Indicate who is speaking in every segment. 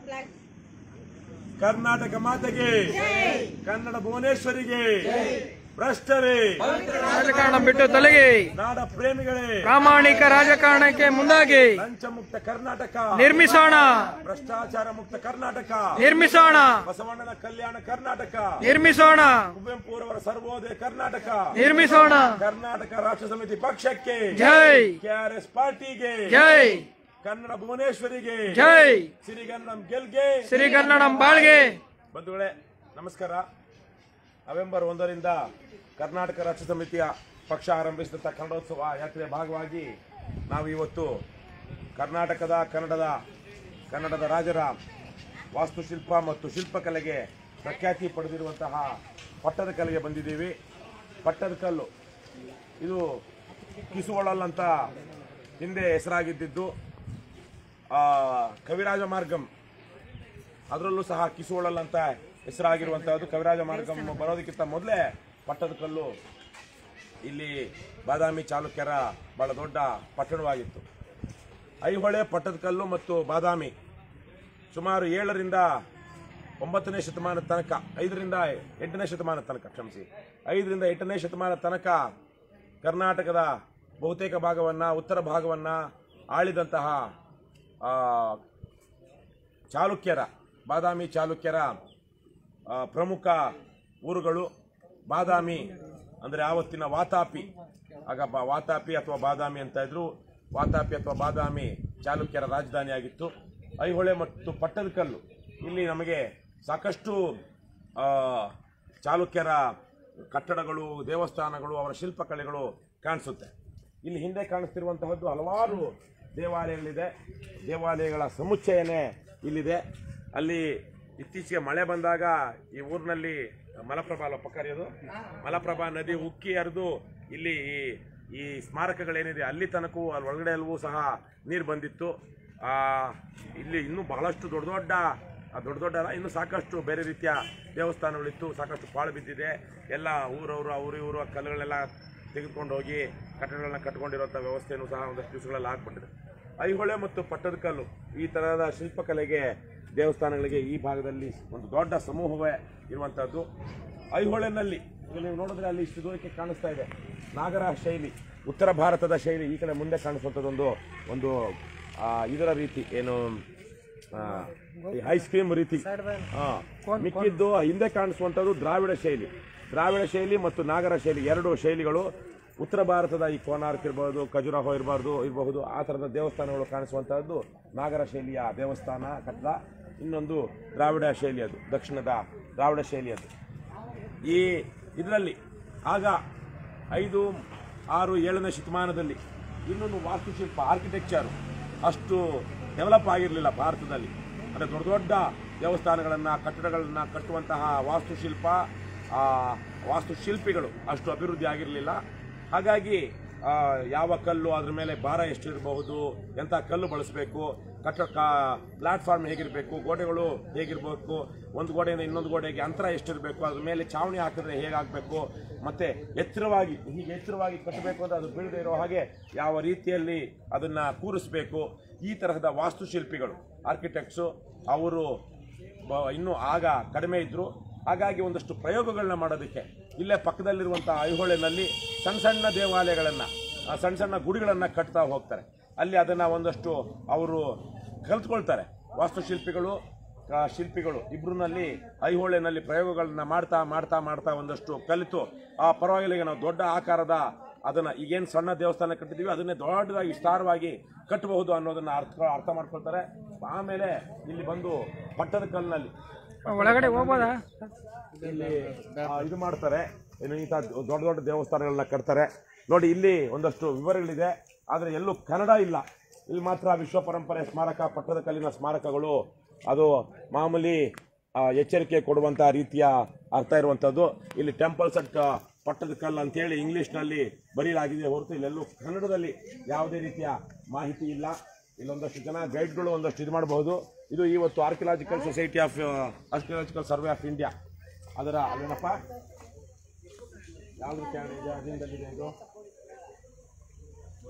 Speaker 1: ಕರ್ನಾಟಕ ಮಾತೆಗೆ ಕನ್ನಡ ಭುವನೇಶ್ವರಿಗೆ ಭ್ರಷ್ಟರೇ
Speaker 2: ರಾಜಕಾರಣ ಬಿಟ್ಟು ತೊಲಗಿ
Speaker 1: ನಾಡ ಪ್ರೇಮಿಗಳೇ
Speaker 2: ಪ್ರಾಮಾಣಿಕ ರಾಜಕಾರಣಕ್ಕೆ ಮುಂದಾಗಿ
Speaker 1: ಲಂಚ ಮುಕ್ತ ಕರ್ನಾಟಕ
Speaker 2: ನಿರ್ಮಿಸೋಣ
Speaker 1: ಭ್ರಷ್ಟಾಚಾರ ಮುಕ್ತ ಕರ್ನಾಟಕ
Speaker 2: ನಿರ್ಮಿಸೋಣ
Speaker 1: ಬಸವಣ್ಣನ ಕಲ್ಯಾಣ ಕರ್ನಾಟಕ
Speaker 2: ನಿರ್ಮಿಸೋಣ
Speaker 1: ಕುವೆಂಪುರವರ ಸರ್ವೋದಯ ಕರ್ನಾಟಕ
Speaker 2: ನಿರ್ಮಿಸೋಣ
Speaker 1: ಕರ್ನಾಟಕ ರಾಷ್ಟ್ರ ಸಮಿತಿ ಪಕ್ಷಕ್ಕೆ
Speaker 2: ಜೈ
Speaker 1: ಕೆಆರ್ಎಸ್ ಪಾರ್ಟಿಗೆ
Speaker 2: ಜೈ
Speaker 1: ಕನ್ನಡ ಭುವನೇಶ್ವರಿಗೆ
Speaker 2: ಜೈ
Speaker 1: ಸಿರಿಗನ್ನಂ ಗೆಲ್ಗೆ
Speaker 2: ಸಿರಿಗನ್ನಡಂ ಬಾಳ್ಗೆ
Speaker 1: ಬಂಧುಗಳೇ ನಮಸ್ಕಾರ ನವೆಂಬರ್ ಒಂದರಿಂದ ಕರ್ನಾಟಕ ರಾಷ್ಟ್ರ ಸಮಿತಿಯ ಪಕ್ಷ ಆರಂಭಿಸಿದಂಥ ಕನ್ನಡೋತ್ಸವ ಯಾತ್ರೆಯ ಭಾಗವಾಗಿ ನಾವು ಇವತ್ತು ಕರ್ನಾಟಕದ ಕನ್ನಡದ ಕನ್ನಡದ ರಾಜರ ವಾಸ್ತುಶಿಲ್ಪ ಮತ್ತು ಶಿಲ್ಪಕಲೆಗೆ ಪ್ರಖ್ಯಾತಿ ಪಡೆದಿರುವಂತಹ ಪಟ್ಟದಕಲ್ಲಿಗೆ ಬಂದಿದ್ದೀವಿ ಪಟ್ಟದಕಲ್ಲು ಇದು ಕಿಸುವಳಲ್ ಅಂತ ಹಿಂದೆ ಹೆಸರಾಗಿದ್ದಿದ್ದು ಆ, ಕವಿರಾಜ ಮಾರ್ಗಂ ಅದರಲ್ಲೂ ಸಹ ಕಿಸುವಳಲ್ ಅಂತ ಹೆಸರಾಗಿರುವಂತಹದ್ದು ಕವಿರಾಜ ಮಾರ್ಗಂ ಬರೋದಕ್ಕಿಂತ ಮೊದಲೇ ಪಟ್ಟದಕಲ್ಲು ಇಲ್ಲಿ ಬಾದಾಮಿ ಚಾಲುಕ್ಯರ ಬಹಳ ದೊಡ್ಡ ಪಟ್ಟಣವಾಗಿತ್ತು ಐಹೊಳೆ ಪಟ್ಟದಕಲ್ಲು ಮತ್ತು ಬಾದಾಮಿ ಸುಮಾರು ಏಳರಿಂದ ಒಂಬತ್ತನೇ ಶತಮಾನದ ತನಕ ಐದರಿಂದ ಎಂಟನೇ ಶತಮಾನದ ತನಕ ಕ್ಷಮಿಸಿ ಐದರಿಂದ ಎಂಟನೇ ಶತಮಾನ ತನಕ ಕರ್ನಾಟಕದ ಬಹುತೇಕ ಭಾಗವನ್ನು ಉತ್ತರ ಭಾಗವನ್ನು ಆಳಿದಂತಹ ಆ, ಚಾಲುಕ್ಯರ ಬಾದಾಮಿ ಚಾಲುಕ್ಯರ ಆ, ಪ್ರಮುಖ ಊರುಗಳು ಬಾದಾಮಿ ಅಂದರೆ ಆವತ್ತಿನ ವಾತಾಪಿ ಆಗ ಬ ವಾತಾಪಿ ಅಥವಾ ಬಾದಾಮಿ ಅಂತ ಇದ್ರು ವಾತಾಪಿ ಅಥವಾ ಬಾದಾಮಿ ಚಾಲುಕ್ಯರ ರಾಜಧಾನಿಯಾಗಿತ್ತು ಐಹೊಳೆ ಮತ್ತು ಪಟ್ಟದಕಲ್ಲು ಇಲ್ಲಿ ನಮಗೆ ಸಾಕಷ್ಟು ಆ, ಚಾಲುಕ್ಯರ ಕಟ್ಟಡಗಳು ದೇವಸ್ಥಾನಗಳು ಅವರ ಶಿಲ್ಪಕಲೆಗಳು ಕಾಣಿಸುತ್ತೆ ಇಲ್ಲಿ ಹಿಂದೆ ಕಾಣಿಸ್ತಿರುವಂತಹದ್ದು ಹಲವಾರು ದೇವಾಲಯಗಳಿದೆ ದೇವಾಲಯಗಳ ಸಮುಚ್ಚಯನೇ ಇಲ್ಲಿದೆ ಅಲ್ಲಿ ಇತ್ತೀಚೆಗೆ ಮಳೆ ಬಂದಾಗ ಈ ಊರಿನಲ್ಲಿ ಮಲಪ್ರಭಾ ಅಲ್ಲ ಪಕ್ಕ ಹರಿಯೋದು ಮಲಪ್ರಭಾ ನದಿ ಉಕ್ಕಿ ಹರಿದು ಇಲ್ಲಿ ಈ- ಈ ಸ್ಮಾರಕಗಳೇನಿದೆ ಅಲ್ಲಿ ತನಕವೂ ಅಲ್ಲಿ ಒಳಗಡೆ ಎಲ್ಲವೂ ಸಹ ನೀರು ಬಂದಿತ್ತು ಆ, ಇಲ್ಲಿ ಇನ್ನೂ ಬಹಳಷ್ಟು ದೊಡ್ಡ ದೊಡ್ಡ ಆ, ದೊಡ್ಡ ದೊಡ್ಡ ಅಲ್ಲ, ಇನ್ನೂ ಸಾಕಷ್ಟು ಬೇರೆ ರೀತಿಯ ದೇವಸ್ಥಾನಗಳಿತ್ತು ಸಾಕಷ್ಟು ಪಾಳು ಬಿದ್ದಿದೆ ಎಲ್ಲ ಊರವರು ಅವರು ಇವರು ಆ ಕಲ್ಲುಗಳೆಲ್ಲ ತೆಗೆದುಕೊಂಡು ಹೋಗಿ ಕಟ್ಟಡಗಳನ್ನ ಕಟ್ಕೊಂಡಿರುವಂಥ ವ್ಯವಸ್ಥೆಯನ್ನು ಸಹ ಒಂದಷ್ಟು ದಿವಸಗಳಲ್ಲಿ ಆಗ್ಬಿಟ್ಟಿದೆ ಐಹೊಳೆ ಮತ್ತು ಪಟ್ಟದಕಲ್ಲು ಈ ತರಹದ ಶಿಲ್ಪಕಲೆಗೆ ದೇವಸ್ಥಾನಗಳಿಗೆ ಈ ಭಾಗದಲ್ಲಿ ಒಂದು ದೊಡ್ಡ ಸಮೂಹವೇ ಇರುವಂಥದ್ದು ಐಹೊಳೆನಲ್ಲಿ ಇಲ್ಲಿ ನೀವು ನೋಡಿದ್ರೆ ಅಲ್ಲಿ ಇಷ್ಟು ದೂರಕ್ಕೆ ಕಾಣಿಸ್ತಾ ಇದೆ ನಾಗರ ಶೈಲಿ ಉತ್ತರ ಭಾರತದ ಶೈಲಿ ಈ ಕಡೆ ಮುಂದೆ ಕಾಣಿಸುವಂಥದ್ದೊಂದು ಒಂದು ಆ, ಇದರ ರೀತಿ ಏನು ಆ, ಈ ಐಸ್ ಕ್ರೀಮ್ ರೀತಿ ಆ, ಮಿಕ್ಕಿದ್ದು ಹಿಂದೆ ಕಾಣಿಸುವಂಥದ್ದು ದ್ರಾವಿಡ ಶೈಲಿ ದ್ರಾವಿಡ ಶೈಲಿ ಮತ್ತು ನಾಗರ ಶೈಲಿ ಎರಡು ಶೈಲಿಗಳು ಉತ್ತರ ಭಾರತದ ಈ ಕೋನಾರ್ಕ್ ಇರ್ಬೋದು ಖಜುರಾಹೋ ಇರಬಾರ್ದು ಇರಬಹುದು ಆ ಥರದ ದೇವಸ್ಥಾನಗಳು ಕಾಣಿಸುವಂತಹದ್ದು ನಾಗರ ಶೈಲಿಯ ದೇವಸ್ಥಾನ ಕಟ್ಟಡ ಇನ್ನೊಂದು ದ್ರಾವಿಡ ಶೈಲಿ ಅದು ದಕ್ಷಿಣದ ದ್ರಾವಿಡ ಶೈಲಿ ಅದು ಈ ಇದರಲ್ಲಿ ಆಗ ಐದು ಆರು ಏಳನೇ ಶತಮಾನದಲ್ಲಿ ಇನ್ನೊಂದು ವಾಸ್ತುಶಿಲ್ಪ ಆರ್ಕಿಟೆಕ್ಚರ್ ಅಷ್ಟು ಡೆವಲಪ್ ಆಗಿರಲಿಲ್ಲ ಭಾರತದಲ್ಲಿ ಅಂದರೆ ದೊಡ್ಡ ದೊಡ್ಡ ದೇವಸ್ಥಾನಗಳನ್ನು ಕಟ್ಟಡಗಳನ್ನು ಕಟ್ಟುವಂತಹ ವಾಸ್ತುಶಿಲ್ಪ ಆ, ವಾಸ್ತುಶಿಲ್ಪಿಗಳು ಅಷ್ಟು ಅಭಿವೃದ್ಧಿ ಆಗಿರಲಿಲ್ಲ ಹಾಗಾಗಿ ಆ, ಯಾವ ಕಲ್ಲು ಅದ್ರ ಮೇಲೆ ಭಾರ ಎಷ್ಟು ಇರಬಹುದು ಎಂಥ ಕಲ್ಲು ಬಳಸಬೇಕು ಕಟ್ಟ ಪ್ಲಾಟ್ಫಾರ್ಮ್ ಹೇಗಿರಬೇಕು ಗೋಡೆಗಳು ಹೇಗಿರಬೇಕು ಒಂದು ಗೋಡೆಯಿಂದ ಇನ್ನೊಂದು ಗೋಡೆಗೆ ಅಂತರ ಎಷ್ಟಿರಬೇಕು ಅದ್ರ ಮೇಲೆ ಚಾವಣಿ ಹಾಕಿದ್ರೆ ಹೇಗಾಗಬೇಕು ಮತ್ತೆ ಎತ್ತರವಾಗಿ ಹೀಗೆ ಎತ್ತರವಾಗಿ ಕಟ್ಟಬೇಕು ಅಂತ ಅದು ಬೀಳದೇ ಇರೋ ಹಾಗೆ ಯಾವ ರೀತಿಯಲ್ಲಿ ಅದನ್ನು ಕೂರಿಸ್ಬೇಕು ಈ ತರಹದ ವಾಸ್ತುಶಿಲ್ಪಿಗಳು ಆರ್ಕಿಟೆಕ್ಟ್ಸು ಅವರು ಬ- ಇನ್ನೂ ಆಗ ಕಡಿಮೆ ಇದ್ದರು ಹಾಗಾಗಿ ಒಂದಷ್ಟು ಪ್ರಯೋಗಗಳನ್ನ ಮಾಡೋದಕ್ಕೆ ಇಲ್ಲೇ ಪಕ್ಕದಲ್ಲಿರುವಂಥ ಐಹೊಳೆನಲ್ಲಿ ಸಣ್ಣ ಸಣ್ಣ ದೇವಾಲಯಗಳನ್ನು ಸಣ್ಣ ಸಣ್ಣ ಗುಡಿಗಳನ್ನು ಕಟ್ತಾ ಹೋಗ್ತಾರೆ ಅಲ್ಲಿ ಅದನ್ನು ಒಂದಷ್ಟು ಅವರು ಕಲ್ತ್ಕೊಳ್ತಾರೆ ವಾಸ್ತುಶಿಲ್ಪಿಗಳು ಆ, ಶಿಲ್ಪಿಗಳು ಇಬ್ಬರಲ್ಲಿ ಐಹೊಳೆನಲ್ಲಿ ಪ್ರಯೋಗಗಳನ್ನ ಮಾಡ್ತಾ ಮಾಡ್ತಾ ಮಾಡ್ತಾ ಒಂದಷ್ಟು ಕಲಿತು ಆ ಪರವಾಗಿಲ್ಲ ಈಗ ನಾವು ದೊಡ್ಡ ಆಕಾರದ ಅದನ್ನು ಈಗೇನು ಸಣ್ಣ ದೇವಸ್ಥಾನ ಕಟ್ಟಿದ್ದೀವಿ ಅದನ್ನೇ ದೊಡ್ಡದಾಗಿ ವಿಸ್ತಾರವಾಗಿ ಕಟ್ಟಬಹುದು ಅನ್ನೋದನ್ನ ಅರ್ಥ ಅರ್ಥ ಮಾಡ್ಕೊಳ್ತಾರೆ ಆಮೇಲೆ ಇಲ್ಲಿ ಬಂದು ಪಟ್ಟದ ಕಲ್ಲಿನಲ್ಲಿ
Speaker 2: ಒಳಗಡೆ ಹೋಗ್ಬೋದಾ
Speaker 1: ಇಲ್ಲಿ ಆ, ಇದು ಮಾಡ್ತಾರೆ ಏನು ಇಂಥ ದೊಡ್ಡ ದೊಡ್ಡ ದೇವಸ್ಥಾನಗಳನ್ನ ಕಟ್ತಾರೆ ನೋಡಿ ಇಲ್ಲಿ ಒಂದಷ್ಟು ವಿವರಗಳಿದೆ ಆದರೆ ಎಲ್ಲೂ ಕನ್ನಡ ಇಲ್ಲ ಇಲ್ಲಿ ಮಾತ್ರ ವಿಶ್ವ ಪರಂಪರೆ ಸ್ಮಾರಕ ಪಟ್ಟದ ಕಲ್ಲಿನ ಸ್ಮಾರಕಗಳು ಅದು ಮಾಮೂಲಿ ಆ, ಎಚ್ಚರಿಕೆ ಕೊಡುವಂಥ ರೀತಿಯ ಅರ್ಥ ಇರುವಂಥದ್ದು ಇಲ್ಲಿ ಟೆಂಪಲ್ಸ್ ಅಟ್ ಪಟ್ಟದ ಕಲ್ಲು ಅಂತೇಳಿ ಇಂಗ್ಲೀಷ್ನಲ್ಲಿ ಬರೀಲಾಗಿದೆ ಹೊರತು ಇಲ್ಲೆಲ್ಲೂ ಕನ್ನಡದಲ್ಲಿ ಯಾವುದೇ ರೀತಿಯ ಮಾಹಿತಿ ಇಲ್ಲ ಇಲ್ಲೊಂದಷ್ಟು ಜನ ಗೈಡ್ಗಳು ಒಂದಷ್ಟು ಇದು ಮಾಡಬಹುದು ಇದು ಇವತ್ತು archaeological society of archaeological survey of India ಅದರ ಅಲ್ಲೇನಪ್ಪ ಯಾವ್ದು ಕ್ಯಾನ್ ಇದೆ ಅದಿಂದಲ್ಲಿದೆ ಇದು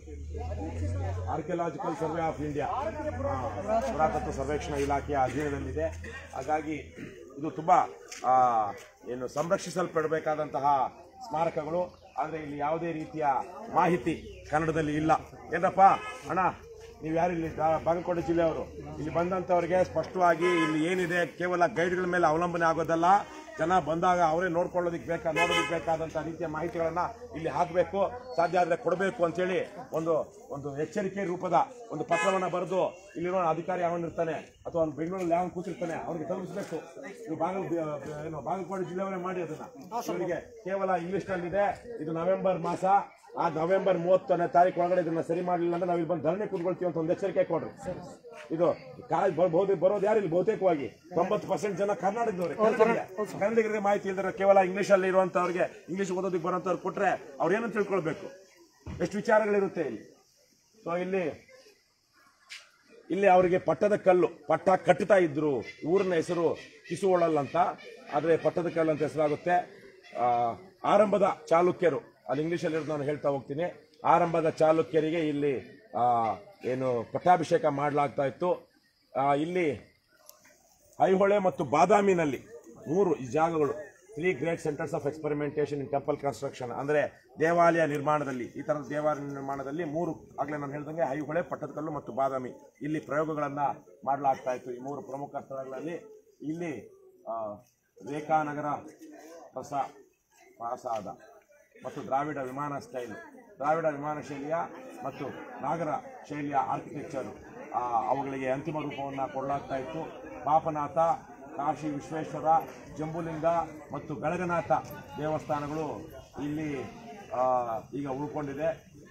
Speaker 1: ಆರ್ಕಿಯಲಾಜಿಕಲ್ ಸರ್ವೆ ಆಫ್ ಇಂಡಿಯಾ ಪುರಾತತ್ವ ಸರ್ವೇಕ್ಷಣಾ ಇಲಾಖೆಯ ಅಧೀನದಲ್ಲಿದೆ ಹಾಗಾಗಿ ಇದು ತುಂಬ ಆ, ಏನು ಸಂರಕ್ಷಿಸಲ್ಪಡಬೇಕಾದಂತಹ ಸ್ಮಾರಕಗಳು ಆದರೆ ಇಲ್ಲಿ ಯಾವುದೇ ರೀತಿಯ ಮಾಹಿತಿ ಕನ್ನಡದಲ್ಲಿ ಇಲ್ಲ ಏನಪ್ಪ ಅಣ್ಣ ನೀವು ಯಾರು ಇಲ್ಲಿ ದಾ- ಬಾಗಲಕೋಟೆ ಜಿಲ್ಲೆಯವರು ಇಲ್ಲಿ ಬಂದಂಥವ್ರಿಗೆ ಸ್ಪಷ್ಟವಾಗಿ ಇಲ್ಲಿ ಏನಿದೆ ಕೇವಲ ಗೈಡ್ಗಳ ಮೇಲೆ ಅವಲಂಬನೆ ಆಗೋದಲ್ಲ ಜನ ಬಂದಾಗ ಅವರೇ ನೋಡ್ಕೊಳ್ಳೋದಕ್ಕೆ ಬೇಕಾ ನೋಡೋದಕ್ಕೆ ಬೇಕಾದಂಥ ರೀತಿಯ ಮಾಹಿತಿಗಳನ್ನ ಇಲ್ಲಿ ಹಾಕಬೇಕು ಸಾಧ್ಯ ಆದರೆ ಕೊಡಬೇಕು ಅಂತೇಳಿ ಒಂದು ಒಂದು ಎಚ್ಚರಿಕೆ ರೂಪದ ಒಂದು ಪತ್ರವನ್ನ ಬರೆದು ಇಲ್ಲಿರೋ ಅಧಿಕಾರಿ ಯಾವನಿರ್ತಾನೆ ಅಥವಾ ಅವ್ನು ಬೆಂಗಳೂರಲ್ಲಿ ಯಾವನ್ ಕೂತಿರ್ತಾನೆ ಅವ್ರಿಗೆ ತಲುಪಿಸಬೇಕು ನೀವು ಬಾಗಲ ಏನು ಬಾಗಲಕೋಟೆ ಜಿಲ್ಲೆಯವರೇ ಮಾಡಿ ಅದನ್ನ ಇವರಿಗೆ ಕೇವಲ ಇಂಗ್ಲಿಷ್ನಲ್ಲಿದೆ ಇದು ನವೆಂಬರ್ ಮಾಸ ಆ ನವೆಂಬರ್ ಮೂವತ್ತನೇ ತಾರೀಕು ಒಳಗಡೆ ಇದನ್ನ ಸರಿ ಮಾಡಲಿಲ್ಲ ಅಂದ್ರೆ ನಾವು ಇಲ್ಲಿ ಬಂದು ಧರಣಿ ಕೂತ್ಕೊಳ್ತೀವಿ ಅಂತ ಒಂದು ಎಚ್ಚರಿಕೆ ಕೊಡ್ರಿ ಇದು ಕಾಲೇಜ್ ಬಹುತೇಕ ಬರೋದು ಯಾರು ಇಲ್ಲಿ ಬಹುತೇಕವಾಗಿ ತೊಂಬತ್ತು ಪರ್ಸೆಂಟ್ ಜನ ಕರ್ನಾಟಕದವ್ರೆ ಕನ್ನಡಿಗರಿಗೆ ಮಾಹಿತಿ ಇಲ್ದಿರ ಕೇವಲ ಇಂಗ್ಲಿಷ್ ಅಲ್ಲಿ ಇರುವಂತವ್ರಿಗೆ ಇಂಗ್ಲಿಷ್ ಓದೋದಕ್ಕೆ ಬರೋಂಥವ್ರು ಕೊಟ್ರೆ ಅವ್ರು ಏನಂತ ತಿಳ್ಕೊಳ್ಬೇಕು ಎಷ್ಟು ವಿಚಾರಗಳಿರುತ್ತೆ ಇಲ್ಲಿ ಸೊ ಇಲ್ಲಿ ಇಲ್ಲಿ ಅವರಿಗೆ ಪಟ್ಟದ ಕಲ್ಲು ಪಟ್ಟ ಕಟ್ಟುತ್ತಾ ಇದ್ರು ಊರಿನ ಹೆಸರು ಕಿಸುವಳಲ್ ಅಂತ ಆದರೆ ಪಟ್ಟದ ಕಲ್ಲು ಅಂತ ಹೆಸರಾಗುತ್ತೆ ಆ, ಆರಂಭದ ಚಾಲುಕ್ಯರು ಅಲ್ಲಿ ಇಂಗ್ಲೀಷಲ್ಲಿ ಇರೋದು ನಾನು ಹೇಳ್ತಾ ಹೋಗ್ತೀನಿ ಆರಂಭದ ಚಾಲುಕ್ಯರಿಗೆ ಇಲ್ಲಿ ಆ, ಏನು ಪಟ್ಟಾಭಿಷೇಕ ಮಾಡಲಾಗ್ತಾ ಇತ್ತು ಆ, ಇಲ್ಲಿ ಐಹೊಳೆ ಮತ್ತು ಬಾದಾಮಿನಲ್ಲಿ ಮೂರು ಈ ಜಾಗಗಳು three great centres of experimentation in temple construction ಅಂದರೆ ದೇವಾಲಯ ನಿರ್ಮಾಣದಲ್ಲಿ ಈ ಥರದ ದೇವಾಲಯ ನಿರ್ಮಾಣದಲ್ಲಿ ಮೂರು ಆಗಲೇ ನಾನು ಹೇಳ್ದಂಗೆ ಐಹೊಳೆ ಪಟ್ಟದಕಲ್ಲು ಮತ್ತು ಬಾದಾಮಿ ಇಲ್ಲಿ ಪ್ರಯೋಗಗಳನ್ನು ಮಾಡಲಾಗ್ತಾ ಇತ್ತು ಈ ಮೂರು ಪ್ರಮುಖ ಸ್ಥಳಗಳಲ್ಲಿ ಇಲ್ಲಿ ಆ, ರೇಖಾನಗರ ಪ್ರಸಾ ಪ್ರಾಸಾದ ಮತ್ತು ದ್ರಾವಿಡ ವಿಮಾನ ಸ್ಟೈಲ್ ದ್ರಾವಿಡ ವಿಮಾನ ಶೈಲಿಯ ಮತ್ತು ನಾಗರ ಶೈಲಿಯ ಆರ್ಕಿಟೆಕ್ಚರ್ ಅವುಗಳಿಗೆ ಅಂತಿಮ ರೂಪವನ್ನು ಕೊಡಲಾಗ್ತಾ ಇತ್ತು ಪಾಪನಾಥ ಕಾಶಿ ವಿಶ್ವೇಶ್ವರ ಜಂಬುಲಿಂಗ ಮತ್ತು ಗಳಗನಾಥ ದೇವಸ್ಥಾನಗಳು ಇಲ್ಲಿ ಆ, ಈಗ ಉಳ್ಕೊಂಡಿದೆ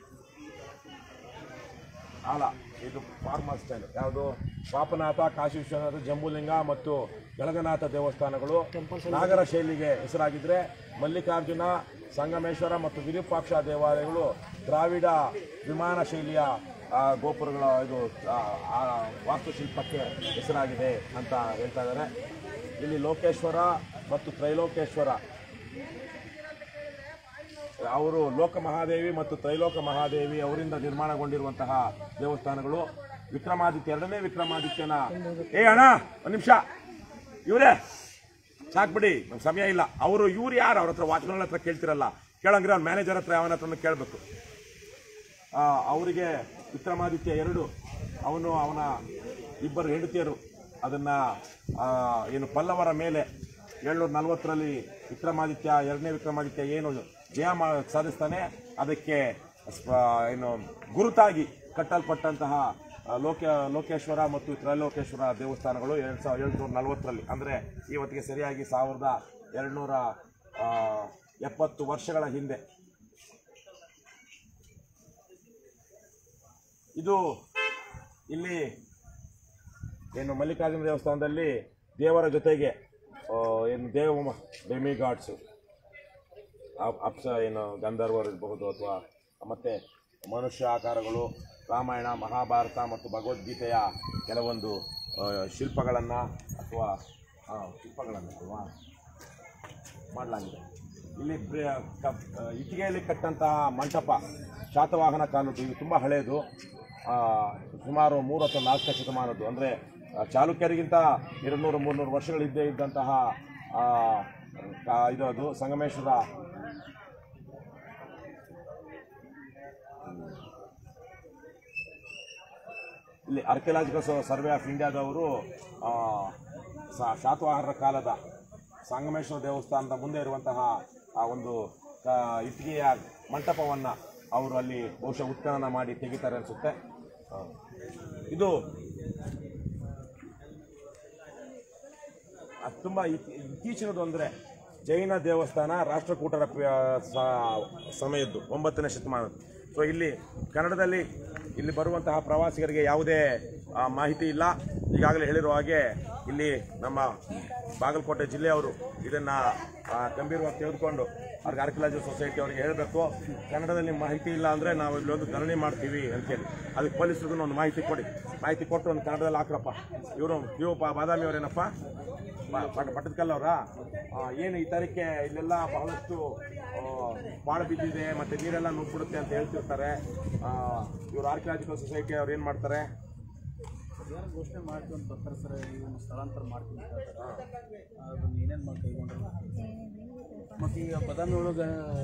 Speaker 1: ಅಲ್ಲ ಇದು ಫಾರ್ಮರ್ ಸ್ಟೈಲ್ ಯಾವುದು ಪಾಪನಾಥ ಕಾಶಿ ವಿಶ್ವನಾಥ ಜಂಬುಲಿಂಗ ಮತ್ತು ಬೆಳಗನಾಥ ದೇವಸ್ಥಾನಗಳು ನಾಗರ ಶೈಲಿಗೆ ಹೆಸರಾಗಿದ್ರೆ ಮಲ್ಲಿಕಾರ್ಜುನ ಸಂಗಮೇಶ್ವರ ಮತ್ತು ವಿರೂಪಾಕ್ಷ ದೇವಾಲಯಗಳು ದ್ರಾವಿಡ ವಿಮಾನ ಶೈಲಿಯ ಆ, ಗೋಪುರಗಳ ಇದು ಆ, ಆ ವಾಸ್ತುಶಿಲ್ಪಕ್ಕೆ ಹೆಸರಾಗಿದೆ ಅಂತ ಹೇಳ್ತಾ ಇದ್ದಾರೆ ಇಲ್ಲಿ ಲೋಕೇಶ್ವರ ಮತ್ತು ತ್ರೈಲೋಕೇಶ್ವರ ಅವರು ಲೋಕ ಮಹಾದೇವಿ ಮತ್ತು ತ್ರೈಲೋಕ ಮಹಾದೇವಿ ಅವರಿಂದ ನಿರ್ಮಾಣಗೊಂಡಿರುವಂತಹ ದೇವಸ್ಥಾನಗಳು ವಿಕ್ರಮಾದಿತ್ಯ ಎರಡನೇ ವಿಕ್ರಮಾದಿತ್ಯನ ಏ ಅಣ್ಣ ಒಂದು ನಿಮಿಷ ಇವರೇ ಸಾಕ್ಬಿಡಿ ನಮ್ಗೆ ಸಮಯ ಇಲ್ಲ ಅವರು ಇವ್ರು ಯಾರು ಅವ್ರ ಹತ್ರ ವಾಚ್ಮನ್ ಹತ್ರ ಕೇಳ್ತಿರಲ್ಲ ಕೇಳಂಗಿದ್ರೆ ಅವ್ರ ಮ್ಯಾನೇಜರ್ ಹತ್ರ ಯಾವನ ಹತ್ರ ಕೇಳಬೇಕು ಅವರಿಗೆ ವಿಕ್ರಮಾದಿತ್ಯ ಎರಡು ಅವನು ಅವನ ಇಬ್ಬರು ಹೆಂಡತಿಯರು ಅದನ್ನ ಆ, ಏನು ಪಲ್ಲವರ ಮೇಲೆ ಏಳ್ನೂರ ನಲವತ್ತರಲ್ಲಿ ವಿಕ್ರಮಾದಿತ್ಯ ಎರಡನೇ ವಿಕ್ರಮಾದಿತ್ಯ ಏನು ಜಯ ಮಾ ಸಾಧಿಸ್ತಾನೆ ಅದಕ್ಕೆ ಸ್ಪ- ಏನು ಗುರುತಾಗಿ ಕಟ್ಟಲ್ಪಟ್ಟಂತಹ ಆ, ಲೋಕ ಲೋಕೇಶ್ವರ ಮತ್ತು ತ್ರೈಲೋಕೇಶ್ವರ ದೇವಸ್ಥಾನಗಳು ಎರಡು ಸಾವಿರದ ಏಳ್ನೂರ ನಲವತ್ತರಲ್ಲಿ ಅಂದರೆ ಇವತ್ತಿಗೆ ಸರಿಯಾಗಿ ಸಾವಿರದ ಎರಡುನೂರ ಎಪ್ಪತ್ತು ವರ್ಷಗಳ ಹಿಂದೆ ಇದು ಇಲ್ಲಿ ಏನು ಮಲ್ಲಿಕಾರ್ಜುನ ದೇವಸ್ಥಾನದಲ್ಲಿ ದೇವರ ಜೊತೆಗೆ ಆ, ಏನು ದೇವ ಡೆಮಿ ಗಾಡ್ಸು ಅಪ್ಸ ಏನು ಗಂಧರ್ವರು ಇರಬಹುದು ಅಥವಾ ಮತ್ತೆ ಮನುಷ್ಯ ಆಕಾರಗಳು ರಾಮಾಯಣ ಮಹಾಭಾರತ ಮತ್ತು ಭಗವದ್ಗೀತೆಯ ಕೆಲವೊಂದು ಶಿಲ್ಪಗಳನ್ನು ಅಥವಾ ಆ, ಶಿಲ್ಪಗಳನ್ನು ಅಲ್ವಾ ಮಾಡಲಾಗಿದೆ ಇಲ್ಲಿ ಬ್ರ- ಕ- ಆ, ಇಟ್ಟಿಗೆಯಲ್ಲಿ ಕಟ್ಟಂತಹ ಮಂಟಪ ಶಾತವಾಹನ ಕಾಲದ್ದು ಇದು ತುಂಬ ಹಳೆಯದು ಆ, ಸುಮಾರು ಮೂರು ಅಥವಾ ನಾಲ್ಕು ಶತಮಾನದ್ದು ಅಂದರೆ ಚಾಲುಕ್ಯರಿಗಿಂತ ಎರಡುನೂರು ಮೂರುನೂರು ವರ್ಷಗಳಿದ್ದೇ ಇದ್ದಂತಹ ಆ, ಕಾ- ಇದು ಅದು ಸಂಗಮೇಶ್ವರ ಇಲ್ಲಿ ಆರ್ಕಿಯಲಾಜಿಕಲ್ ಸರ್ವೆ ಆಫ್ ಇಂಡಿಯಾದವರು ಆ, ಸ- ಶಾತವಾಹನರ ಕಾಲದ ಸಂಗಮೇಶ್ವರ ದೇವಸ್ಥಾನದ ಮುಂದೆ ಇರುವಂತಹ ಆ ಒಂದು ಆ, ಇಟ್ಟಿಗೆಯ ಮಂಟಪವನ್ನು ಅವರು ಅಲ್ಲಿ ಬಹುಶಃ ಉತ್ಖನನ ಮಾಡಿ ತೆಗಿತಾರೆ ಅನಿಸುತ್ತೆ ಇದು ಅದು ತುಂಬ ಇತ್- ಇತ್ತೀಚಿನದು ಅಂದರೆ ಜೈನ ದೇವಸ್ಥಾನ ರಾಷ್ಟ್ರಕೂಟರ ಪ- ಸ- ಸಮಯದ್ದು ಒಂಬತ್ತನೇ ಶತಮಾನದ್ದು ಸೊ ಇಲ್ಲಿ ಕನ್ನಡದಲ್ಲಿ ಇಲ್ಲಿ ಬರುವಂತಹ ಪ್ರವಾಸಿಗರಿಗೆ ಯಾವುದೇ ಆ, ಮಾಹಿತಿ ಇಲ್ಲ ಈಗಾಗಲೇ ಹೇಳಿರುವ ಹಾಗೆ ಇಲ್ಲಿ ನಮ್ಮ ಬಾಗಲಕೋಟೆ ಜಿಲ್ಲೆಯವರು ಇದನ್ನು ಗಂಭೀರವಾಗಿ ತೆಗೆದುಕೊಂಡು ಅವ್ರಿಗೆ ಆರ್ಕಿಯಾಲಜಿ ಸೊಸೈಟಿ ಅವರಿಗೆ ಹೇಳಬೇಕು ಕನ್ನಡದಲ್ಲಿ ಮಾಹಿತಿ ಇಲ್ಲ ಅಂದರೆ ನಾವು ಇಲ್ಲೊಂದು ಧರಣಿ ಮಾಡ್ತೀವಿ ಅಂತೇಳಿ ಅದಕ್ಕೆ ಪೊಲೀಸರಿಗೂ ಒಂದು ಮಾಹಿತಿ ಕೊಡಿ ಮಾಹಿತಿ ಕೊಟ್ಟು ಒಂದು ಕನ್ನಡದಲ್ಲಿ ಹಾಕ್ರಪ್ಪ ಇವರು ಇವು ಬಾದಾಮಿ ಅವರೇನಪ್ಪ ಪಟ್ಟದಕಲ್ಲವರ ಏನು ಈ ತಾರೀಕೆ ಇಲ್ಲೆಲ್ಲ ಬಹಳಷ್ಟು ಪಾಳು ಬಿದ್ದಿದೆ ಮತ್ತೆ ನೀರೆಲ್ಲ ನುಗ್ಬಿಡುತ್ತೆ ಅಂತ ಹೇಳ್ತಿರ್ತಾರೆ ಇವ್ರು ಆರ್ಕಿಯಾಲಜಿಕಲ್ ಸೊಸೈಟಿ ಅವ್ರು ಏನು ಮಾಡ್ತಾರೆ
Speaker 3: ಯಾರು ಘೋಷಣೆ ಮಾಡ್ತೀವಿ ಅಂತ ಬರ್ತಾರೆ ಸರ್ ಇವನು ಸ್ಥಳಾಂತರ ಮಾಡ್ತೀವಿ ಅಂತ ಹೇಳ್ತಾರೆ ಅದನ್ನ ಏನೇನು ಮಾಡಿ ಕೈಗೊಂಡ್ರು ಮತ್ತು ಈಗ ಬದಾಮಿ ಒಳಗೆ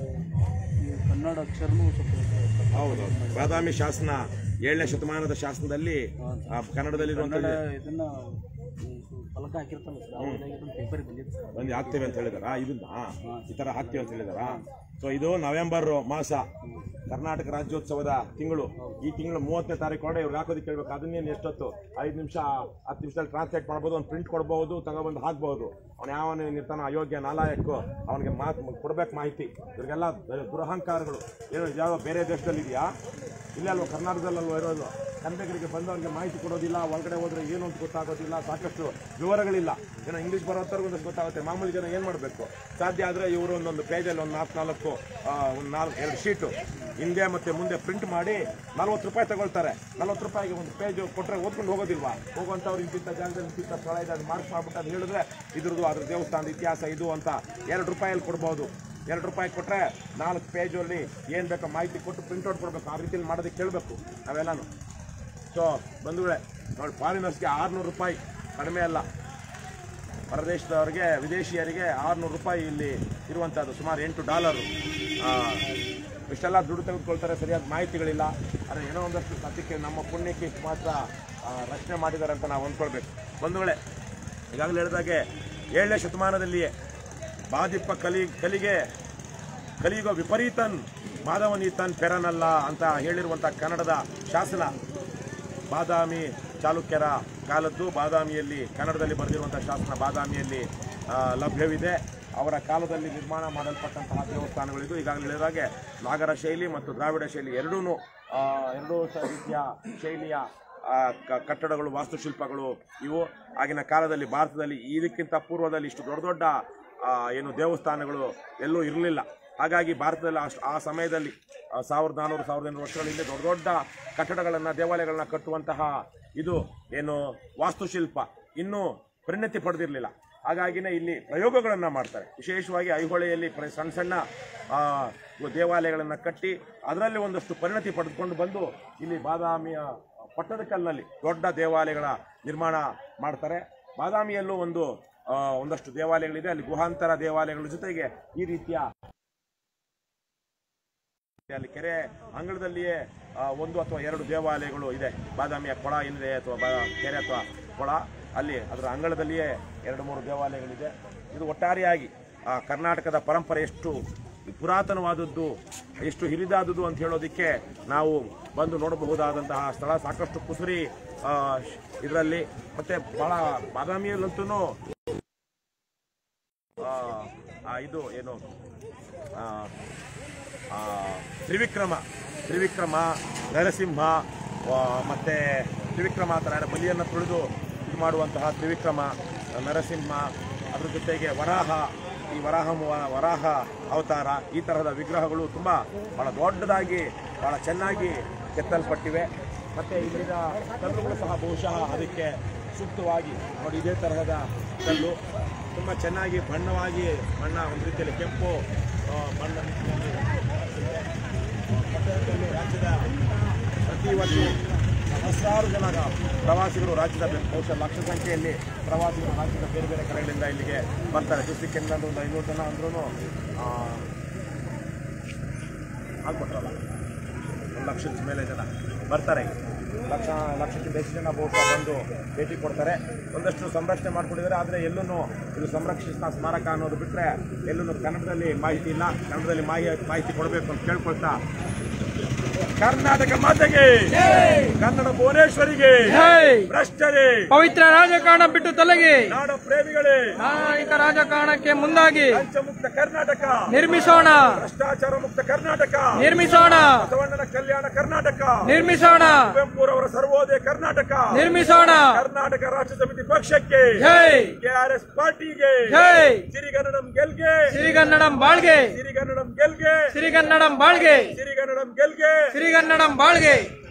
Speaker 3: ಈ ಕನ್ನಡ ಅಕ್ಷರನೂ ಸ್ವಲ್ಪ
Speaker 1: ಹೌದು ಬಾದಾಮಿ ಶಾಸನ ಏಳನೇ ಶತಮಾನದ ಶಾಸನದಲ್ಲಿ ಆ, ಕನ್ನಡದಲ್ಲಿರುವಂಥ
Speaker 3: ಕನ್ನಡ ಇದನ್ನ ಈ ಫಲಕ ಹಾಕಿರ್ತಾರಲ್ಲ ಸರ್ ಅವಾಗ ಇದನ್ನ ಪೇಪರ್ ಬಂದಿದೆ ಸರ್
Speaker 1: ಬಂದು ಹಾಕ್ತೇವೆ ಅಂತ ಹೇಳಿದಾರ ಇದನ್ನ ಈ ತರ ಹಾಕ್ತೇವೆ ಅಂತ ಹೇಳಿದಾರ ಸೊ ಇದು ನವೆಂಬರ್ ಮಾಸ ಕರ್ನಾಟಕ ರಾಜ್ಯೋತ್ಸವದ ತಿಂಗಳು ಈ ತಿಂಗಳು ಮೂವತ್ತನೇ ತಾರೀಕು ಒಳಗೆ ಇವ್ರಿಗೆ ಹಾಕೋದಕ್ಕೆ ಕೇಳ್ಬೇಕು ಅದನ್ನೇನು ಎಷ್ಟೊತ್ತು ಐದು ನಿಮಿಷ ಹತ್ತು ನಿಮಿಷದಲ್ಲಿ ಟ್ರಾನ್ಸ್ಲೇಟ್ ಮಾಡ್ಬೋದು ಒಂದು ಪ್ರಿಂಟ್ ಕೊಡ್ಬೋದು ತಗೊಬಂದು ಹಾಕ್ಬಹುದು ಅವ್ನು ಯಾವನ ಇರ್ತಾನ ಅಯೋಗ್ಯ ನಾಲಾಯಕ್ಕು ಅವನಿಗೆ ಮಾತು ಕೊಡ್ಬೇಕು ಮಾಹಿತಿ ಇವ್ರಿಗೆಲ್ಲ ದುರಹಂಕಾರಗಳು ಏನು ಯಾವ ಬೇರೆ ದೇಶದಲ್ಲಿ ಇದೆಯಾ ಇಲ್ಲೇ ಅಲ್ವಾ ಕರ್ನಾಟಕದಲ್ಲಲ್ವ ಇರೋದು ಕನ್ನಡಿಗರಿಗೆ ಬಂದವರಿಗೆ ಮಾಹಿತಿ ಕೊಡೋದಿಲ್ಲ ಒಳಗಡೆ ಹೋದ್ರೆ ಏನು ಅಂತ ಗೊತ್ತಾಗೋದಿಲ್ಲ ಸಾಕಷ್ಟು ವಿವರಗಳಿಲ್ಲ ಏನೋ ಇಂಗ್ಲೀಷ್ ಬರೋತ್ತವ್ರಿಗೆ ಒಂದಷ್ಟು ಗೊತ್ತಾಗುತ್ತೆ ಮಾಮೂಲಿ ಜನ ಏನು ಮಾಡಬೇಕು ಸಾಧ್ಯ ಆದರೆ ಇವರು ಒಂದೊಂದು ಪೇಜಲ್ಲಿ ಒಂದು ನಾಲ್ಕು ನಾಲ್ಕು ಆ, ಒಂದು ನಾಲ್ಕು ಎರಡು ಶೀಟು ಹಿಂದೆ ಮತ್ತೆ ಮುಂದೆ ಪ್ರಿಂಟ್ ಮಾಡಿ ನಲ್ವತ್ತು ರೂಪಾಯಿ ತಗೊಳ್ತಾರೆ ನಲ್ವತ್ತು ರೂಪಾಯಿಗೆ ಒಂದು ಪೇಜ್ ಕೊಟ್ಟರೆ ಓದ್ಕೊಂಡು ಹೋಗೋದಿಲ್ವಾ ಹೋಗುವಂಥವ್ರು ಇಂತಿಂಥ ಜಾಗದಲ್ಲಿ ಇಂತಿಂಥ ಸ್ಥಳ ಇದೆ ಅದು ಮಾರ್ಕ್ ಮಾಡ್ಬಿಟ್ಟು ಅದು ಹೇಳಿದ್ರೆ ಇದ್ರದ್ದು ಅದ್ರ ದೇವಸ್ಥಾನದ ಇತಿಹಾಸ ಇದು ಅಂತ ಎರಡು ರೂಪಾಯಲ್ಲಿ ಕೊಡ್ಬೋದು ಎರಡು ರೂಪಾಯಿ ಕೊಟ್ಟರೆ ನಾಲ್ಕು ಪೇಜಲ್ಲಿ ಏನು ಬೇಕೋ ಮಾಹಿತಿ ಕೊಟ್ಟು ಪ್ರಿಂಟ್ಔಟ್ ಕೊಡಬೇಕು ಆ ರೀತಿಯಲ್ಲಿ ಮಾಡೋದಕ್ಕೆ ಕೇಳಬೇಕು ನಾವೆಲ್ಲನೂ ಸೊ ಬಂಧುಗಳೇ ನೋಡಿ ಫಾರಿನರ್ಸ್ಗೆ ಆರುನೂರು ರೂಪಾಯಿ ಕಡಿಮೆ ಅಲ್ಲ ಹೊರದೇಶದವರಿಗೆ ವಿದೇಶಿಯರಿಗೆ ಆರುನೂರು ರೂಪಾಯಿ ಇಲ್ಲಿ ಇರುವಂಥದ್ದು ಸುಮಾರು ಎಂಟು ಡಾಲರು ಆ, ಇಷ್ಟೆಲ್ಲ ದುಡ್ಡು ತೆಗೆದುಕೊಳ್ತಾರೆ ಸರಿಯಾದ ಮಾಹಿತಿಗಳಿಲ್ಲ ಆದರೆ ಏನೋ ಒಂದಷ್ಟು ಸದ್ಯಕ್ಕೆ ನಮ್ಮ ಪುಣ್ಯಕ್ಕೆ ಇಷ್ಟು ಮಾತ್ರ ಆ, ರಕ್ಷಣೆ ಮಾಡಿದ್ದಾರೆ ಅಂತ ನಾವು ಅಂದ್ಕೊಳ್ಬೇಕು ಬಂಧುಗಳೇ ಈಗಾಗಲೇ ಹೇಳಿದಾಗೆ ಏಳನೇ ಶತಮಾನದಲ್ಲಿಯೇ ಬಾದಿಪ್ಪ ಕಲಿ ಕಲಿಗೆ ಕಲಿಯುಗ ವಿಪರೀತನ್ ಮಾಧವನೀತನ್ ಪೆರನಲ್ಲ ಅಂತ ಹೇಳಿರುವಂಥ ಕನ್ನಡದ ಶಾಸನ ಬಾದಾಮಿ ಚಾಲುಕ್ಯರ ಕಾಲದ್ದು ಬಾದಾಮಿಯಲ್ಲಿ ಕನ್ನಡದಲ್ಲಿ ಬರೆದಿರುವಂಥ ಶಾಸನ ಬಾದಾಮಿಯಲ್ಲಿ ಆ, ಲಭ್ಯವಿದೆ ಅವರ ಕಾಲದಲ್ಲಿ ನಿರ್ಮಾಣ ಮಾಡಲ್ಪಟ್ಟಂತಹ ದೇವಸ್ಥಾನಗಳಿದು ಈಗಾಗಲೇ ಹೇಳಿದಾಗೆ ನಾಗರ ಶೈಲಿ ಮತ್ತು ದ್ರಾವಿಡ ಶೈಲಿ ಎರಡೂ ಎರಡೂ ಸ- ರೀತಿಯ ಶೈಲಿಯ ಆ, ಕ- ಕಟ್ಟಡಗಳು ವಾಸ್ತುಶಿಲ್ಪಗಳು ಇವು ಆಗಿನ ಕಾಲದಲ್ಲಿ ಭಾರತದಲ್ಲಿ ಇದಕ್ಕಿಂತ ಪೂರ್ವದಲ್ಲಿ ಇಷ್ಟು ದೊಡ್ಡ ದೊಡ್ಡ ಆ, ಏನು ದೇವಸ್ಥಾನಗಳು ಎಲ್ಲೂ ಇರಲಿಲ್ಲ ಹಾಗಾಗಿ ಭಾರತದಲ್ಲಿ ಅಷ್ಟು ಆ ಸಮಯದಲ್ಲಿ ಆ, ಸಾವಿರದ ನಾನ್ನೂರು ಸಾವಿರದ ಐನೂರು ವರ್ಷಗಳ ಹಿಂದೆ ದೊಡ್ಡ ದೊಡ್ಡ ಕಟ್ಟಡಗಳನ್ನು ದೇವಾಲಯಗಳನ್ನ ಕಟ್ಟುವಂತಹ ಇದು ಏನು ವಾಸ್ತುಶಿಲ್ಪ ಇನ್ನೂ ಪರಿಣತಿ ಪಡೆದಿರಲಿಲ್ಲ ಹಾಗಾಗಿನೇ ಇಲ್ಲಿ ಪ್ರಯೋಗಗಳನ್ನು ಮಾಡ್ತಾರೆ ವಿಶೇಷವಾಗಿ ಐಹೊಳೆಯಲ್ಲಿ ಪ್ರ ಸಣ್ಣ ಸಣ್ಣ ಆ, ದೇವಾಲಯಗಳನ್ನು ಕಟ್ಟಿ ಅದರಲ್ಲಿ ಒಂದಷ್ಟು ಪರಿಣತಿ ಪಡೆದುಕೊಂಡು ಬಂದು ಇಲ್ಲಿ ಬಾದಾಮಿಯ ಪಟ್ಟದಕಲ್ಲಿನಲ್ಲಿ ದೊಡ್ಡ ದೇವಾಲಯಗಳ ನಿರ್ಮಾಣ ಮಾಡ್ತಾರೆ ಬಾದಾಮಿಯಲ್ಲೂ ಒಂದು ಆ, ಒಂದಷ್ಟು ದೇವಾಲಯಗಳಿದೆ ಅಲ್ಲಿ ಗುಹಾಂತರ ದೇವಾಲಯಗಳ ಜೊತೆಗೆ ಈ ರೀತಿಯ ಅಲ್ಲಿ ಕೆರೆ ಅಂಗಳದಲ್ಲಿಯೇ ಆ, ಒಂದು ಅಥವಾ ಎರಡು ದೇವಾಲಯಗಳು ಇದೆ ಬಾದಾಮಿಯ ಕೊಳ ಏನಿದೆ ಅಥವಾ ಬಾ ಕೆರೆ ಅಥವಾ ಕೊಳ ಅಲ್ಲಿ ಅದರ ಅಂಗಳದಲ್ಲಿಯೇ ಎರಡು ಮೂರು ದೇವಾಲಯಗಳಿದೆ ಇದು ಒಟ್ಟಾರೆಯಾಗಿ ಆ, ಕರ್ನಾಟಕದ ಪರಂಪರೆ ಎಷ್ಟು ಪುರಾತನವಾದದ್ದು ಎಷ್ಟು ಹಿರಿದಾದದ್ದು ಅಂತ ಹೇಳೋದಕ್ಕೆ ನಾವು ಬಂದು ನೋಡಬಹುದಾದಂತಹ ಸ್ಥಳ ಸಾಕಷ್ಟು ಕುಸುರಿ ಇದರಲ್ಲಿ ಮತ್ತೆ ಬಹಳ ಬಾದಾಮಿಯಲ್ಲಂತೂ ಇದು ಏನು ಆ, ಆ, ತ್ರಿವಿಕ್ರಮ ತ್ರಿವಿಕ್ರಮ ನರಸಿಂಹ ಆ, ಮತ್ತೆ ತ್ರಿವಿಕ್ರಮ ಆ ಥರ ಬಲಿಯನ್ನು ತುಳಿದು ಇದು ಮಾಡುವಂತಹ ತ್ರಿವಿಕ್ರಮ ನರಸಿಂಹ ಅದ್ರ ಜೊತೆಗೆ ವರಾಹ ಈ ವರಾಹ ಮು- ವರಾಹ ಅವತಾರ ಈ ತರಹದ ವಿಗ್ರಹಗಳು ತುಂಬ ಬಹಳ ದೊಡ್ಡದಾಗಿ ಬಹಳ ಚೆನ್ನಾಗಿ ಕೆತ್ತಲ್ಪಟ್ಟಿವೆ ಮತ್ತೆ ಇಲ್ಲಿನ ಕಲ್ಲುಗಳು ಸಹ ಬಹುಶಃ ಅದಕ್ಕೆ ಸೂಕ್ತವಾಗಿ ನೋಡಿ ಇದೇ ತರಹದ ಕಲ್ಲು ತುಂಬ ಚೆನ್ನಾಗಿ ಬಣ್ಣವಾಗಿ ಬಣ್ಣ ಒಂದು ರೀತಿಯಲ್ಲಿ ಕೆಂಪು ಆ, ಬಣ್ಣ ಪಟ್ಟಣದಲ್ಲಿ ರಾಜ್ಯದ ಪ್ರತಿ ವರ್ಷ ಸಹಸ್ರಾರು ಜನ ಪ್ರವಾಸಿಗರು ರಾಜ್ಯದ ಬೆ- ಬಹುಶಃ ಲಕ್ಷ ಸಂಖ್ಯೆಯಲ್ಲಿ ಪ್ರವಾಸಿಗರು ರಾಜ್ಯದ ಬೇರೆ ಬೇರೆ ಕಡೆಗಳಿಂದ ಇಲ್ಲಿಗೆ ಬರ್ತಾರೆ ದಿವಸಕ್ಕೆಂದ ಒಂದು ಐನೂರು ಜನ ಅಂದ್ರೂ ಆಗ್ಬಿಟ್ರಲ್ಲ ಒಂದು ಲಕ್ಷದ ಮೇಲೆ ಜನ ಬರ್ತಾರೆ ಲಕ್ಷ ಲಕ್ಷಕ್ಕಿಂತ ಹೆಚ್ಚು ಜನ ಬಹುಶಃ ಬಂದು ಭೇಟಿ ಕೊಡ್ತಾರೆ ಒಂದಷ್ಟು ಸಂರಕ್ಷಣೆ ಮಾಡ್ಕೊಂಡಿದ್ದಾರೆ ಆದರೆ ಎಲ್ಲೂ ಇದು ಸಂರಕ್ಷಿತ ಸ್ಮಾರಕ ಅನ್ನೋದು ಬಿಟ್ಟರೆ ಎಲ್ಲೂ ಕನ್ನಡದಲ್ಲಿ ಮಾಹಿತಿ ಇಲ್ಲ ಕನ್ನಡದಲ್ಲಿ ಮಾಹಿತಿ ಮಾಹಿತಿ ಕೊಡಬೇಕು ಅಂತ ಕೇಳ್ಕೊಳ್ತಾ ಕರ್ನಾಟಕ ಮಾತೆಗೆ ಕನ್ನಡ ಭುವನೇಶ್ವರಿಗೆ
Speaker 2: ಜೈ
Speaker 1: ಭ್ರಷ್ಟರೇ
Speaker 2: ಪವಿತ್ರ ರಾಜಕಾರಣ ಬಿಟ್ಟು ತೊಲಗಿ
Speaker 1: ನಾಡ ಪ್ರೇಮಿಗಳೇ
Speaker 2: ನಾಗರಿಕ ರಾಜಕಾರಣಕ್ಕೆ ಮುಂದಾಗಿ
Speaker 1: ಲಂಚ ಮುಕ್ತ ಕರ್ನಾಟಕ
Speaker 2: ನಿರ್ಮಿಸೋಣ
Speaker 1: ಭ್ರಷ್ಟಾಚಾರ ಮುಕ್ತ ಕರ್ನಾಟಕ
Speaker 2: ನಿರ್ಮಿಸೋಣ
Speaker 1: ಬಸವಣ್ಣನ ಕಲ್ಯಾಣ ಕರ್ನಾಟಕ
Speaker 2: ನಿರ್ಮಿಸೋಣ
Speaker 1: ಕುವೆಂಪುರವರ ಸರ್ವೋದಯ ಕರ್ನಾಟಕ
Speaker 2: ನಿರ್ಮಿಸೋಣ
Speaker 1: ಕರ್ನಾಟಕ ರಾಷ್ಟ್ರ ಸಮಿತಿ ಪಕ್ಷಕ್ಕೆ
Speaker 2: ಜೈ
Speaker 1: ಕೆಆರ್ಎಸ್ ಪಾರ್ಟಿಗೆ
Speaker 2: ಜೈ
Speaker 1: ಸಿರಿಗನ್ನಡಂ ಗೆಲ್ಗೆ
Speaker 2: ಸಿರಿಗನ್ನಡಂ ಬಾಳ್ಗೆ
Speaker 1: ಸಿರಿಗನ್ನಡಂ ಗೆಲ್ಗೆ
Speaker 2: ಸಿರಿಗನ್ನಡಂ ಬಾಳ್ಗೆ
Speaker 1: ಸಿರಿಗನ್ನಡಂ ಗೆಲ್ಗೆ
Speaker 2: ಸಿರಿಗನ್ನಡಂ ಬಾಳ್ಗೆ